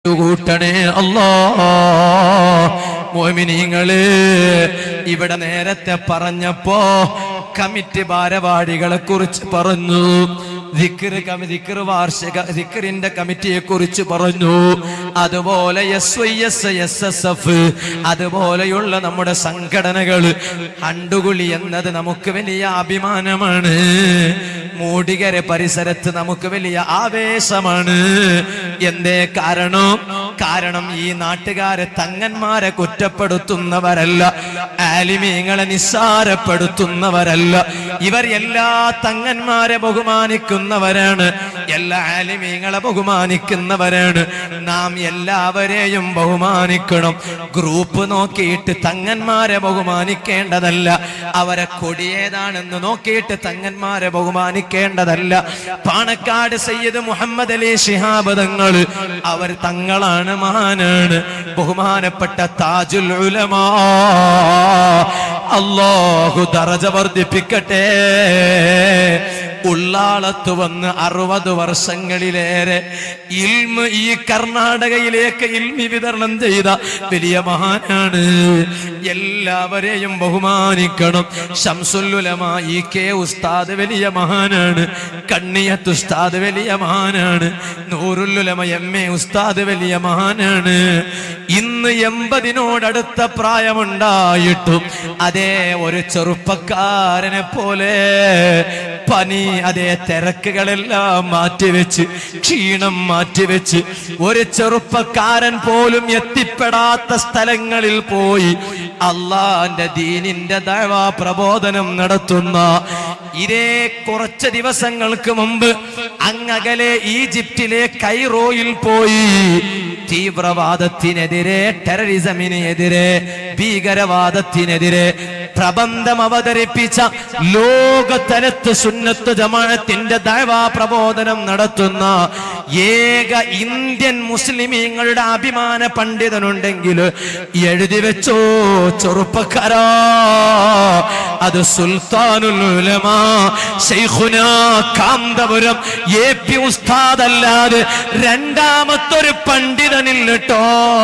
കൂട്ടണേ അല്ലാ മോമിനിങ്ങള് ഇവിടെ നേരത്തെ പറഞ്ഞപ്പോ കമ്മിറ്റി ഭാരവാഹികളെ കുറിച്ച് പറഞ്ഞു ദിക്റ് കമി ദിക്റ് വാർഷിക ദിക്റിന്റെ കമ്മിറ്റിയെ കുറിച്ച് പറഞ്ഞു അതുപോലെ S Y S S S F അതുപോലെയുള്ള നമ്മുടെ സംഘടനകൾ അണ്ടുകുളി എന്നത് നമുക്ക് വലിയ അഭിമാനമാണ് മൂടികര പരിസരത്ത് നമുക്ക് വലിയ ആവേശമാണ് എന്തേ കാരണം കാരണം ഈ നാട്ടുകാരെ തങ്ങന്മാരെ കുറ്റപ്പെടുത്തുന്നവരല്ല ആലിമീങ്ങളെ നിസ്സാരപ്പെടുത്തുന്നവരല്ല ഇവർ എല്ലാ തങ്ങന്മാരെ ബഹുമാനിക്കുന്നവരാണ് എല്ലാ ആലിമീങ്ങളെ ബഹുമാനിക്കുന്നവരാണ് നാം എല്ലാവരെയും ബഹുമാനിക്കണം ഗ്രൂപ്പ് നോക്കിയിട്ട് തങ്ങന്മാരെ ബഹുമാനിക്കേണ്ടതല്ല അവരെ കൊടിയേതാണെന്ന് നോക്കിയിട്ട് തങ്ങന്മാരെ ബഹുമാനിക്കേണ്ടതല്ല പാണക്കാട് സയ്യിദ് മുഹമ്മദ് അലി ശിഹാബ് തങ്ങൾ അവർ തങ്ങളാണ് മഹാനാണ് ബഹുമാനപ്പെട്ട താജുൽ ഉലമാ അല്ലാഹു ദറജ വർദ്ധിപ്പിക്കട്ടെ ഉള്ളാളത്ത് വന്ന് അറുപത് വർഷങ്ങളിലേറെ ഇൽമ ഈ കർണാടകയിലേക്ക് ഇൽമി വിതരണം ചെയ്ത വലിയ മഹാനാണ് എല്ലാവരെയും ബഹുമാനിക്കണം ഷംസുല്ലുലമ ഈ കെ ഉസ്താദ് വലിയ മഹാനാണ് കണ്ണിയത്ത് ഉസ്താദ് വലിയ മഹാനാണ് നൂറുല്ലുലമ എം എ ഉസ്താദ് വലിയ മഹാനാണ് ഇന്ന് എൺപതിനോടടുത്ത പ്രായമുണ്ടായിട്ടും അതേ ഒരു ചെറുപ്പക്കാരനെ പോലെ പനി അതേ തിരക്കുകളെല്ലാം മാറ്റിവെച്ച് ക്ഷീണം മാറ്റിവെച്ച് ഒരു ചെറുപ്പക്കാരൻ പോലും എത്തിപ്പെടാത്ത സ്ഥലങ്ങളിൽ പോയി അള്ളാന്റെ ദീനിന്റെ ദഴവാ പ്രബോധനം നടത്തുന്ന ഇതേ കുറച്ച് ദിവസങ്ങൾക്ക് മുമ്പ് അങ്ങകലെ ഈജിപ്തിലെ കൈറോയിൽ പോയി തീവ്രവാദത്തിനെതിരെ ടെററിസമിനെതിരെ ഭീകരവാദത്തിനെതിരെ പ്രബന്ധം അവതരിപ്പിച്ച ലോകതലത്ത് സുന്നത്ത് ജമാഅത്തിന്റെ ദഴവാ പ്രബോധനം നടത്തുന്ന ഏക ഇന്ത്യൻ മുസ്ലിമീങ്ങളുടെ അഭിമാന പണ്ഡിതനുണ്ടെങ്കിൽ എഴുതി വെച്ചോ ചെറുപ്പക്കാരാ അത് സുൽത്താനുൽ ഉലമാ ശൈഖുന കാന്തപുരം എ പി ഉസ്താദ് അല്ലാതെ രണ്ടാമത്തൊരു പണ്ഡിതനിൽ കേട്ടോ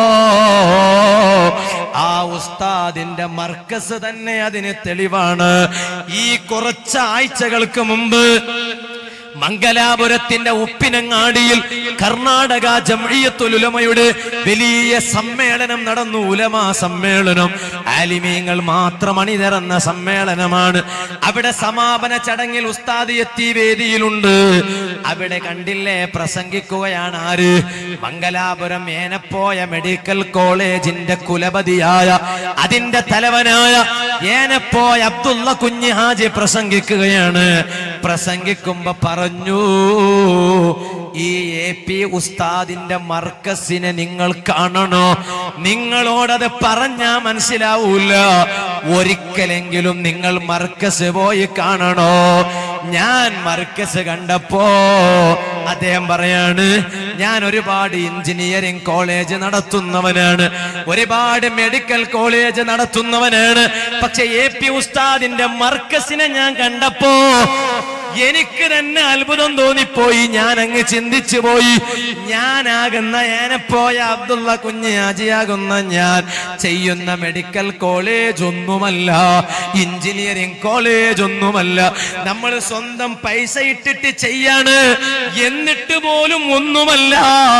ആ ഉസ്താദിന്റെ മർക്കസ് തന്നെ അതിന് തെളിവാണ് ഈ കുറച്ച് ആഴ്ചകൾക്ക് മുമ്പ് മംഗലാപുരത്തിന്റെ ഉപ്പിനങ്ങാടിയിൽ കർണാടക ജംഇയ്യത്തുൽ ഉലമയുടെ വലിയ സമ്മേളനം നടന്നു ഉലമാ സമ്മേളനം ആലിമീങ്ങൾ മാത്രം അണിനിരന്ന സമ്മേളനമാണ് അവിടെ സമാപന ചടങ്ങിൽ ഉസ്താദ് എത്തി വേദിയിലുണ്ട് അവിടെ കണ്ടില്ലേ പ്രസംഗിക്കുകയാണ് ആര് മംഗലാപുരം ഏനപ്പോയ മെഡിക്കൽ കോളേജിന്റെ കുലപതിയായ അതിന്റെ തലവനായ ഏനപ്പോയ അബ്ദുള്ള കുഞ്ഞി ഹാജി പ്രസംഗിക്കുകയാണ് പ്രസംഗിക്കുമ്പോ പറഞ്ഞു ഈ എ പി ഉസ്താദിന്റെ മർക്കസിനെ നിങ്ങൾ കാണണോ നിങ്ങളോടത് പറഞ്ഞാ മനസ്സിലാവൂല ഒരിക്കലെങ്കിലും നിങ്ങൾ മർക്കസ് പോയി കാണണോ ഞാൻ മർക്കസ് കണ്ടപ്പോ അദ്ദേഹം പറയാണ് ഞാൻ ഒരുപാട് എഞ്ചിനീയറിംഗ് കോളേജ് നടത്തുന്നവനാണ് ഒരുപാട് മെഡിക്കൽ കോളേജ് നടത്തുന്നവനാണ് പക്ഷെ എ പി ഉസ്താദിന്റെ മർക്കസിനെ ഞാൻ കണ്ടപ്പോ എനിക്ക് തന്നെ അത്ഭുതം തോന്നിപ്പോയി ഞാൻ അങ്ങ് ചിന്തിച്ചു പോയി ഞാനാകുന്ന ഏനപ്പോയ അബ്ദുള്ള കുഞ്ഞ് ആജിയാകുന്ന ഞാൻ ചെയ്യുന്ന മെഡിക്കൽ കോളേജ് ഒന്നുമല്ല എഞ്ചിനീയറിംഗ് കോളേജ് ഒന്നുമല്ല നമ്മൾ സ്വന്തം പൈസ ഇട്ടിട്ട് ചെയ്യാണ് എന്നിട്ട് പോലും ഒന്നുമല്ല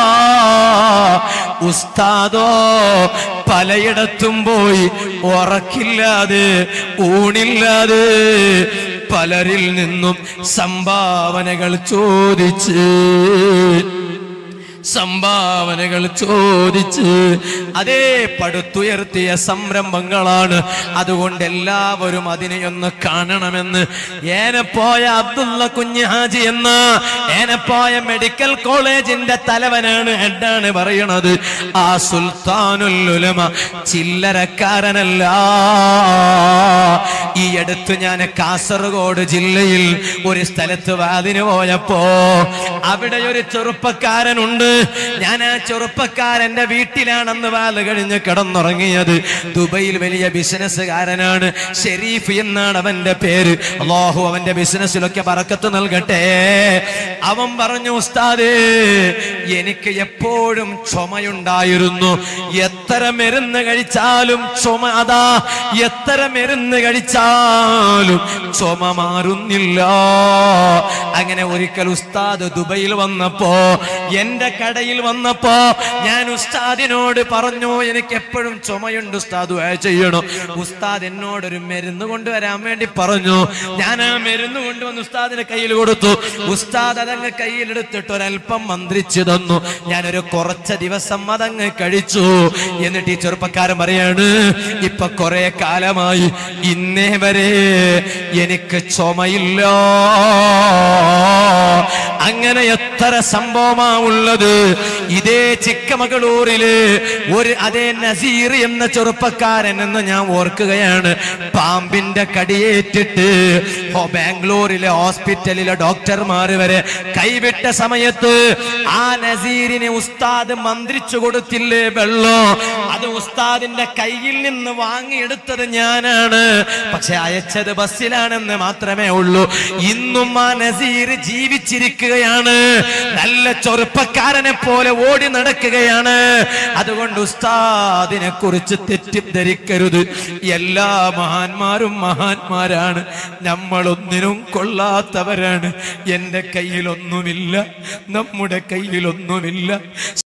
ഉസ്താദോ പലയിടത്തും പോയി ഉറക്കില്ലാതെ ഊണില്ലാതെ പലരിൽ നിന്നും സംഭാവനകൾ ചോദിച്ച് സംഭാവനകൾ ചോദിച്ച് അതേ പടുത്തുയർത്തിയ സംരംഭങ്ങളാണ് അതുകൊണ്ട് എല്ലാവരും അതിനെയൊന്ന് കാണണമെന്ന് ഏനപ്പോയ അബ്ദുള്ള കുഞ്ഞ് ഹാജി എന്ന ഏനപ്പോയ മെഡിക്കൽ കോളേജിന്റെ തലവനാണ് ഹെഡാണ് പറയണത് ആ സുൽത്താനുൽ ഉലമ ചില്ലരക്കാരനല്ല ഈ അടുത്ത് ഞാൻ കാസർഗോഡ് ജില്ലയിൽ ഒരു സ്ഥലത്ത് വാതിന് പോയപ്പോ അവിടെ ഒരു ചെറുപ്പക്കാരനുണ്ട് ഞാൻ ആ ചെറുപ്പക്കാരന്റെ വീട്ടിലാണെന്ന് വാല് കഴിഞ്ഞ് കിടന്നുറങ്ങിയത് ദുബൈയിൽ വലിയ ബിസിനസ്സുകാരനാണ് ഷെരീഫ് എന്നാണ് അവന്റെ പേര് അള്ളാഹു അവന്റെ ബിസിനസ്സിലൊക്കെ പറക്കത്ത് നൽകട്ടെ അവൻ പറഞ്ഞു ഉസ്താദേ എനിക്ക് എപ്പോഴും ചുമയുണ്ടായിരുന്നു എത്ര മരുന്ന് കഴിച്ചാലും ചുമ അതാ എത്ര മരുന്ന് കഴിച്ചാലും ചുമ മാറുന്നില്ല അങ്ങനെ ഒരിക്കൽ ഉസ്താദ് ദുബൈയിൽ വന്നപ്പോ എന്റെ കടയിൽ വന്നപ്പോ ഞാൻ ഉസ്താദിനോട് പറഞ്ഞു എനിക്ക് എപ്പോഴും ചുമയുണ്ട് ഉസ്താദ് ദുആ ചെയ്യണം ഉസ്താദ് എന്നോട് ഒരു മരുന്ന് കൊണ്ടുവരാൻ വേണ്ടി പറഞ്ഞു ഞാൻ ആ മരുന്ന് കൊണ്ടുവന്ന് ഉസ്താദിന്റെ കയ്യിൽ കൊടുത്തു ഉസ്താദ് അതങ്ങ് കയ്യിലെടുത്തിട്ട് ഒരല്പം മന്ത്രിച്ചു തന്നു ഞാനൊരു കുറച്ച് ദിവസം അതങ്ങ് കഴിച്ചു എന്നിട്ട് ഈ ചെറുപ്പക്കാരൻ പറയാണ് ഇപ്പൊ കുറെ കാലമായി ഇന്നേ വരെ എനിക്ക് ചുമയില്ല അങ്ങനെ എത്ര സംഭവമാ ഉള്ളത് ഇതേ ചിക്കമകളൂരില് ഒരു അതേ നസീർ എന്ന ചെറുപ്പക്കാരൻ എന്ന് ഞാൻ ഓർക്കുകയാണ് പാമ്പിന്റെ കടിയേറ്റിട്ട് ഹോ- ബാംഗ്ലൂരിലെ ഹോസ്പിറ്റലിലെ ഡോക്ടർമാര് വരെ കൈവിട്ട സമയത്ത് ആ നസീറിനെ ഉസ്താദ് മന്ത്രിച്ചു കൊടുത്തില്ലേ വെള്ളം അത് ഉസ്താദിന്റെ കയ്യിൽ നിന്ന് വാങ്ങിയെടുത്തത് ഞാനാണ് പക്ഷെ അയച്ചത് ബസ്സിലാണെന്ന് മാത്രമേ ഉള്ളൂ ഇന്നും ആ നസീർ ജീവിച്ചിരിക്കുകയാണ് നല്ല ചെറുപ്പക്കാരനെ പോലെ ഓടി നടക്കുകയാണ് അതുകൊണ്ട് ഉസ്താദിനെ കുറിച്ച് തെറ്റിദ്ധരിക്കരുത് എല്ലാ മഹാന്മാരും മഹാന്മാരാണ് നമ്മളൊന്നിനും കൊള്ളാത്തവരാണ് എന്റെ കയ്യിലൊന്നുമില്ല നമ്മുടെ കയ്യിലൊന്നുമില്ല